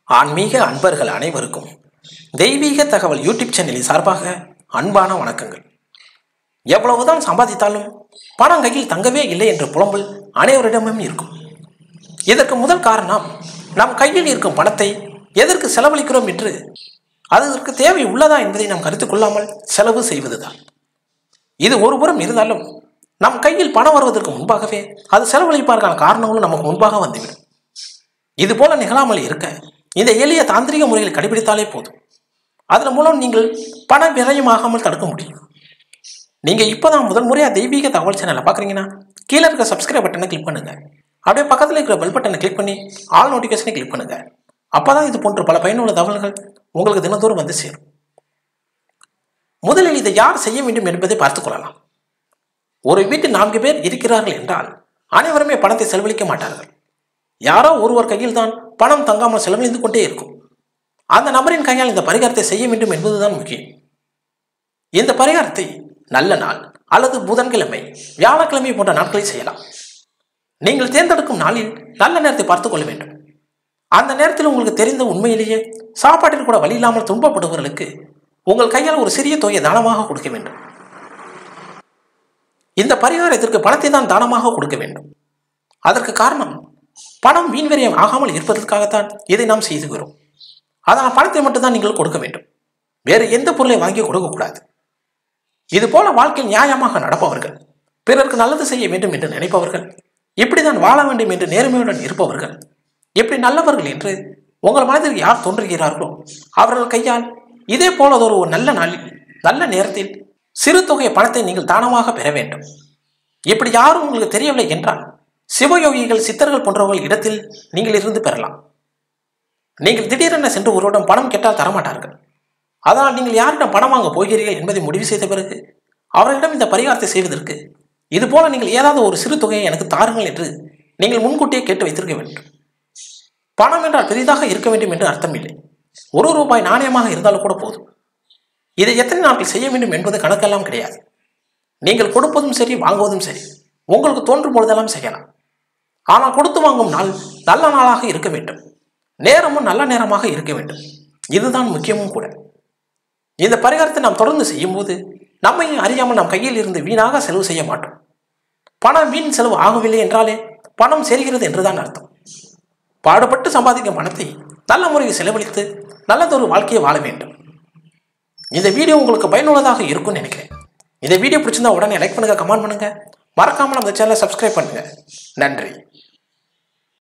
ஆன்மீக அன்பர்கள் அனைவருக்கும் தெய்வீக தகவல் யூடியூப் சேனலின் சார்பாக அன்பான வணக்கங்கள் எவ்வளவுதான் சம்பாதித்தாலும் பணம் கையில் தங்கவே இல்லை என்ற புலம்பல் அனைவரிடமும் இருக்கும் இதற்கு முதல் காரணம் நம் கையில் இருக்கும் பணத்தை எதற்கு செலவழிக்கிறோம் என்று அதற்கு தேவை உள்ளதா என்பதை நாம் கருத்துக் கொள்ளாமல் செலவு செய்வதுதான் இது ஒருபுறம் இருந்தாலும் நம் கையில் பணம் வருவதற்கு முன்பாகவே அது செலவழிப்பதற்கான காரணங்களும் நமக்கு முன்பாக வந்துவிடும் இது போல நிகழாமல் இருக்க இந்த எளிய தாந்திரிக முறைகளை கடைபிடித்தாலே போதும் அதன் மூலம் நீங்கள் பண விரயமாகாமல் தடுக்க முடியும் நீங்க இப்போதான் முதல் முறையா தெய்வீக தகவல் சேனலை பார்க்குறீங்கன்னா கீழே இருக்க சப்ஸ்கிரைப் பட்டனை கிளிக் பண்ணுங்க அப்படியே பக்கத்தில் இருக்கிற பெல் பட்டனை கிளிக் பண்ணி ஆல் நோட்டிஃபிகேஷனை கிளிக் பண்ணுங்க அப்பதான் இது போன்ற பல பயனுள்ள தகவல்கள் உங்களுக்கு தினந்தோறும் வந்து சேரும் முதலில் இதை யார் செய்ய வேண்டும் என்பதை பார்த்துக் கொள்ளலாம் ஒரு வீட்டில் நான்கு பேர் இருக்கிறார்கள் என்றால் அனைவருமே பணத்தை செலவழிக்க மாட்டார்கள் யாரோ ஒருவர் கையில் தான் பணம் தங்காமல் செலவழிந்து கொண்டே இருக்கும் அந்த நபரின் கையால் இந்த பரிகாரத்தை செய்ய வேண்டும் என்பதுதான் முக்கியம் இந்த பரிகாரத்தை நல்ல நாள் அல்லது புதன்கிழமை வியாழக்கிழமை போன்ற நாட்களில் செய்யலாம் நீங்கள் தேர்ந்தெடுக்கும் நாளில் நல்ல நேரத்தை பார்த்துக் கொள்ள வேண்டும் அந்த நேரத்தில் உங்களுக்கு தெரிந்த உண்மையிலேயே சாப்பாட்டில் கூட வழி இல்லாமல் துன்பப்படுபவர்களுக்கு உங்கள் கையால் ஒரு சிறிய தொகையை தானமாக கொடுக்க வேண்டும் இந்த பரிகாரத்திற்கு பணத்தை தான் தானமாக கொடுக்க வேண்டும் அதற்கு காரணம் பணம் வீண்விரயம் ஆகாமல் இருப்பதற்காகத்தான் இதை நாம் செய்துகிறோம் அதனால் பணத்தை மட்டும்தான் நீங்கள் கொடுக்க வேண்டும் வேறு எந்த பொருளை வாங்கி கொடுக்கக்கூடாது இது போல வாழ்க்கையில் நியாயமாக நடப்பவர்கள் பிறருக்கு நல்லது செய்ய வேண்டும் என்று நினைப்பவர்கள் இப்படிதான் வாழ வேண்டும் என்று நேர்மையுடன் இருப்பவர்கள் இப்படி நல்லவர்கள் என்று உங்கள் மனதில் யார் தோன்றுகிறார்களோ அவர்கள் கையால் இதே போலதொரு ஒரு நல்ல நாளில் நல்ல நேரத்தில் சிறு தொகை பணத்தை நீங்கள் தானமாக பெற வேண்டும் இப்படி யாரும் உங்களுக்கு தெரியவில்லை என்றால் சிவயோகிகள் சித்தர்கள் போன்றவர்கள் இடத்தில் நீங்கள் இருந்து பெறலாம் நீங்கள் திடீரென சென்று ஒருவரிடம் பணம் கேட்டால் தரமாட்டார்கள் அதனால் நீங்கள் யாரிடம் பணம் வாங்க போகிறீர்கள் என்பதை முடிவு செய்த பிறகு அவர்களிடம் இந்த பரிகாரத்தை செய்வதற்கு இது போல நீங்கள் ஏதாவது ஒரு சிறு தொகையை எனக்கு தாருங்கள் என்று நீங்கள் முன்கூட்டியே கேட்டு வைத்திருக்க வேண்டும் பணம் என்றால் பெரிதாக இருக்க வேண்டும் என்று அர்த்தம் இல்லை ஒரு ரூபாய் நாணயமாக இருந்தாலும் கூட போதும் இதை எத்தனை நாட்கள் செய்ய வேண்டும் என்பது கணக்கெல்லாம் கிடையாது நீங்கள் கொடுப்பதும் சரி வாங்குவதும் சரி உங்களுக்கு தோன்றும் பொழுதெல்லாம் செய்யலாம் ஆனால் கொடுத்து வாங்கும் நாள் நல்ல நாளாக இருக்க வேண்டும் நேரமும் நல்ல நேரமாக இருக்க வேண்டும் இதுதான் முக்கியமும் கூட இந்த பரிகாரத்தை நாம் தொடர்ந்து செய்யும்போது நம்மையும் அறியாமல் நம் கையில் இருந்து வீணாக செலவு செய்ய மாட்டோம் பணம் வீண் செலவு ஆகவில்லை என்றாலே பணம் சேர்கிறது என்றுதான் அர்த்தம் பாடுபட்டு சம்பாதிக்கும் பணத்தை நல்ல முறையில் செலவழித்து நல்லதொரு வாழ்க்கையை வாழ வேண்டும் இந்த வீடியோ உங்களுக்கு பயனுள்ளதாக இருக்கும்னு நினைக்கிறேன் இந்த வீடியோ பிடிச்சிருந்தா உடனே லைக் பண்ணுங்க கமெண்ட் பண்ணுங்க மறக்காமல் நம்ம சேனலை சப்ஸ்கிரைப் பண்ணுங்க நன்றி